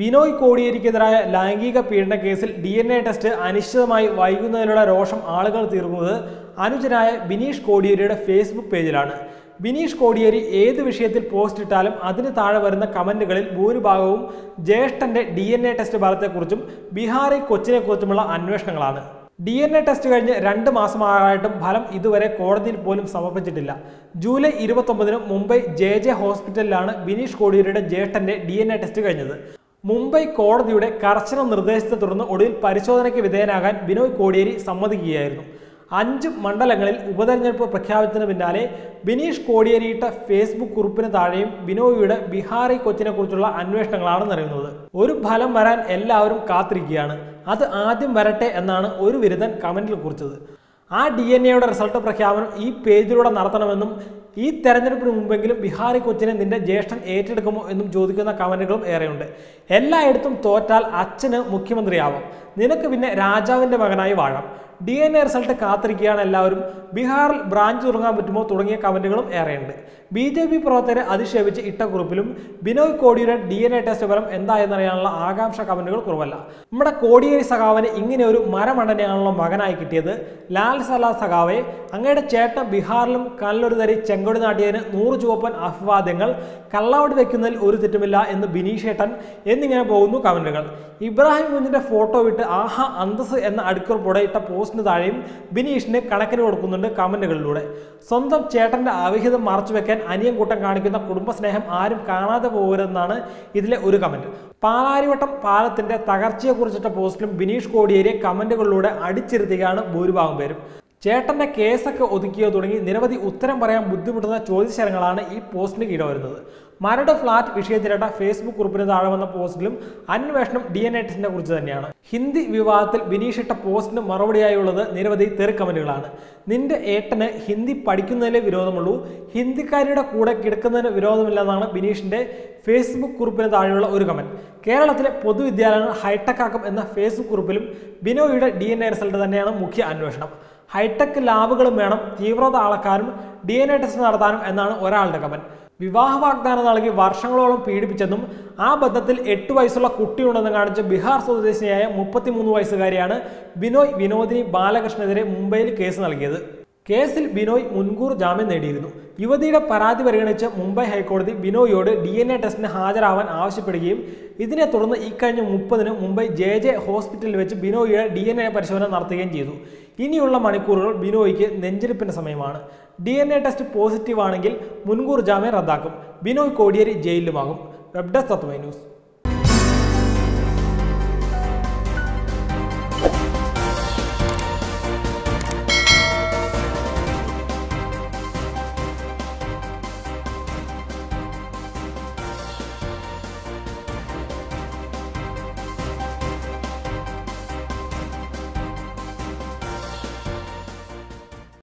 ബിനോയ് കോടിയേരിക്കെതിരായ ലൈംഗിക പീഡന കേസിൽ ഡി എൻ എ ടെസ്റ്റ് അനിശ്ചിതമായി വൈകുന്നതിലുള്ള രോഷം ആളുകൾ തീർക്കുന്നത് അനുജനായ ബിനീഷ് കോടിയേരിയുടെ ഫേസ്ബുക്ക് പേജിലാണ് ബിനീഷ് കോടിയേരി ഏത് വിഷയത്തിൽ പോസ്റ്റ് ഇട്ടാലും അതിന് താഴെ വരുന്ന കമന്റുകളിൽ ഭൂരിഭാഗവും ജ്യേഷ്ഠന്റെ ഡി എൻ എ ടെസ്റ്റ് ഫലത്തെക്കുറിച്ചും ബീഹാറി കൊച്ചിനെക്കുറിച്ചുമുള്ള അന്വേഷണങ്ങളാണ് ഡി എൻ എ ടെസ്റ്റ് കഴിഞ്ഞ് രണ്ട് മാസമായിട്ടും ഫലം ഇതുവരെ കോടതിയിൽ പോലും സമർപ്പിച്ചിട്ടില്ല ജൂലൈ ഇരുപത്തൊമ്പതിന് മുംബൈ ജെ ജെ ഹോസ്പിറ്റലിലാണ് ബിനീഷ് കോടിയേരിയുടെ ജ്യേഷ്ഠന്റെ ഡി എൻ എ ടെസ്റ്റ് കഴിഞ്ഞത് മുംബൈ കോടതിയുടെ കർശന നിർദ്ദേശത്തെ തുടർന്ന് ഒടുവിൽ പരിശോധനയ്ക്ക് വിധേയനാകാൻ ബിനോയ് കോടിയേരി സമ്മതിക്കുകയായിരുന്നു അഞ്ച് മണ്ഡലങ്ങളിൽ ഉപതെരഞ്ഞെടുപ്പ് പ്രഖ്യാപിച്ചതിന് പിന്നാലെ ബിനീഷ് കോടിയേരിയിട്ട ഫേസ്ബുക്ക് കുറിപ്പിന് താഴെയും ബിനോയിയുടെ ബിഹാറി കൊച്ചിനെ കുറിച്ചുള്ള അന്വേഷണങ്ങളാണ് നിറയുന്നത് ഒരു ഫലം വരാൻ എല്ലാവരും കാത്തിരിക്കുകയാണ് അത് ആദ്യം വരട്ടെ എന്നാണ് ഒരു വിരുദ്ധൻ കമന്റിൽ കുറിച്ചത് ആ ഡി എൻ എയുടെ റിസൾട്ട് പ്രഖ്യാപനം ഈ പേജിലൂടെ നടത്തണമെന്നും ഈ തെരഞ്ഞെടുപ്പിന് മുമ്പെങ്കിലും ബിഹാറി കൊച്ചിനെ നിന്റെ ജ്യേഷ്ഠൻ ഏറ്റെടുക്കുമോ എന്നും ചോദിക്കുന്ന കമന്റുകളും ഏറെയുണ്ട് എല്ലായിടത്തും തോറ്റാൽ അച്ഛന് മുഖ്യമന്ത്രിയാവാം നിനക്ക് പിന്നെ രാജാവിന്റെ മകനായി വാഴാം ഡി എൻ എ റിസൾട്ട് കാത്തിരിക്കുകയാണ് എല്ലാവരും ബീഹാറിൽ ബ്രാഞ്ച് തുടങ്ങാൻ പറ്റുമോ തുടങ്ങിയ കമന്റുകളും ഏറെയുണ്ട് ബി ജെ പി പ്രവർത്തകരെ അധിക്ഷേപിച്ച് ഇട്ട കുറിപ്പിലും ബിനോയ് കോടിയുടെ ഡി എൻ എ ടെസ്റ്റ് ഫലം എന്തായെന്നറിയാനുള്ള ആകാംക്ഷ കമന്റുകൾ കുറവല്ല നമ്മുടെ കോടിയേരി സഖാവിന് ഇങ്ങനെ ഒരു മരമണ്ടനെയാണല്ലോ മകനായി കിട്ടിയത് ലാൽ സലാ സഖാവെ അങ്ങയുടെ ചേട്ടൻ ബീഹാറിലും കല്ലൊരു തരി ചെങ്കൊടി നാട്ടിയതിന് നൂറ് ചുവപ്പൻ അഭിവാദ്യങ്ങൾ കള്ളവടി വെക്കുന്നതിൽ ഒരു തെറ്റുമില്ല എന്ന് ബിനീഷേട്ടൻ എന്നിങ്ങനെ പോകുന്നു കമന്റുകൾ ഇബ്രാഹിം കുഞ്ഞിന്റെ ഫോട്ടോ ഇട്ട് ആഹാ അന്തസ് എന്ന അടുക്കുറിപ്പോടെ ഇട്ട പോസ്റ്റിന് താഴെയും ബിനീഷിന് കണക്കിന് കൊടുക്കുന്നുണ്ട് കമന്റുകളിലൂടെ സ്വന്തം ചേട്ടന്റെ അവിഹിതം മറച്ചു വെക്കാൻ അനിയൻ കൂട്ടം കാണിക്കുന്ന കുടുംബസ്നേഹം ആരും കാണാതെ പോകരുതെന്നാണ് ഇതിലെ ഒരു കമന്റ് പാലാരിവട്ടം പാലത്തിന്റെ തകർച്ചയെ കുറിച്ചിട്ട പോസ്റ്റിലും ബിനീഷ് കോടിയേരിയെ കമന്റുകളിലൂടെ അടിച്ചിരുത്തുകയാണ് ഭൂരിഭാഗം പേരും ചേട്ടന്റെ കേസൊക്കെ ഒതുക്കിയോ തുടങ്ങി നിരവധി ഉത്തരം പറയാൻ ബുദ്ധിമുട്ടുന്ന ചോദ്യശരങ്ങളാണ് ഈ പോസ്റ്റിന് കീഴ വരുന്നത് മരട് ഫ്ളാറ്റ് വിഷയത്തിലിട്ട ഫേസ്ബുക്ക് കുറിപ്പിന് താഴെ വന്ന പോസ്റ്റിലും അന്വേഷണം ഡി എൻ എ ടെസ്റ്റിനെ കുറിച്ച് തന്നെയാണ് ഹിന്ദി വിവാദത്തിൽ ബിനീഷ് ഇട്ട പോസ്റ്റിന് മറുപടിയായുള്ളത് നിരവധി തെറി കമന്റുകളാണ് നിന്റെ ഏട്ടന് ഹിന്ദി പഠിക്കുന്നതിലെ വിരോധമുള്ളൂ ഹിന്ദിക്കാരിയുടെ കൂടെ കിടക്കുന്നതിന് വിരോധമില്ലെന്നാണ് ബിനീഷിന്റെ ഫേസ്ബുക്ക് കുറിപ്പിന് താഴെയുള്ള ഒരു കമന്റ് കേരളത്തിലെ പൊതുവിദ്യാലയങ്ങൾ ഹൈടെക് ആക്കും എന്ന ഫേസ്ബുക്ക് കുറിപ്പിലും ബിനോയുടെ ഡി എൻ എ റിസൾട്ട് തന്നെയാണ് മുഖ്യ അന്വേഷണം ഹൈടെക് ലാബുകളും വേണം തീവ്രത അളക്കാനും ഡി എൻ എ ടെസ്റ്റ് നടത്താനും എന്നാണ് ഒരാളുടെ കമന്റ് വിവാഹ വാഗ്ദാനം നൽകി വർഷങ്ങളോളം പീഡിപ്പിച്ചെന്നും ആ ബന്ധത്തിൽ എട്ട് വയസ്സുള്ള കുട്ടിയുണ്ടെന്ന് കാണിച്ച് ബീഹാർ സ്വദേശിനിയായ മുപ്പത്തിമൂന്ന് വയസ്സുകാരിയാണ് ബിനോയ് വിനോദിനി ബാലകൃഷ്ണനെതിരെ മുംബൈയിൽ കേസ് നൽകിയത് കേസിൽ ബിനോയ് മുൻകൂർ ജാമ്യം നേടിയിരുന്നു യുവതിയുടെ പരാതി പരിഗണിച്ച് മുംബൈ ഹൈക്കോടതി ബിനോയിയോട് ഡി എൻ എ ടെസ്റ്റിന് ഹാജരാവാൻ ആവശ്യപ്പെടുകയും ഇതിനെ തുടർന്ന് ഇക്കഴിഞ്ഞ മുപ്പതിന് മുംബൈ ജെ ജെ ഹോസ്പിറ്റലിൽ വെച്ച് ബിനോയിയുടെ ഡി എൻ എ പരിശോധന നടത്തുകയും ചെയ്തു ഇനിയുള്ള മണിക്കൂറുകൾ ബിനോയിക്ക് നെഞ്ചിരിപ്പിന്റെ സമയമാണ് D N A test positive ആണെങ്കിൽ മുൻകൂർ ജാമ്യം റദ്ദാക്കും ബിനോയ് കോടിയേരി ജയിലിലുമാകും വെബ് ഡെസ്ക് തത്വമൈ ന്യൂസ്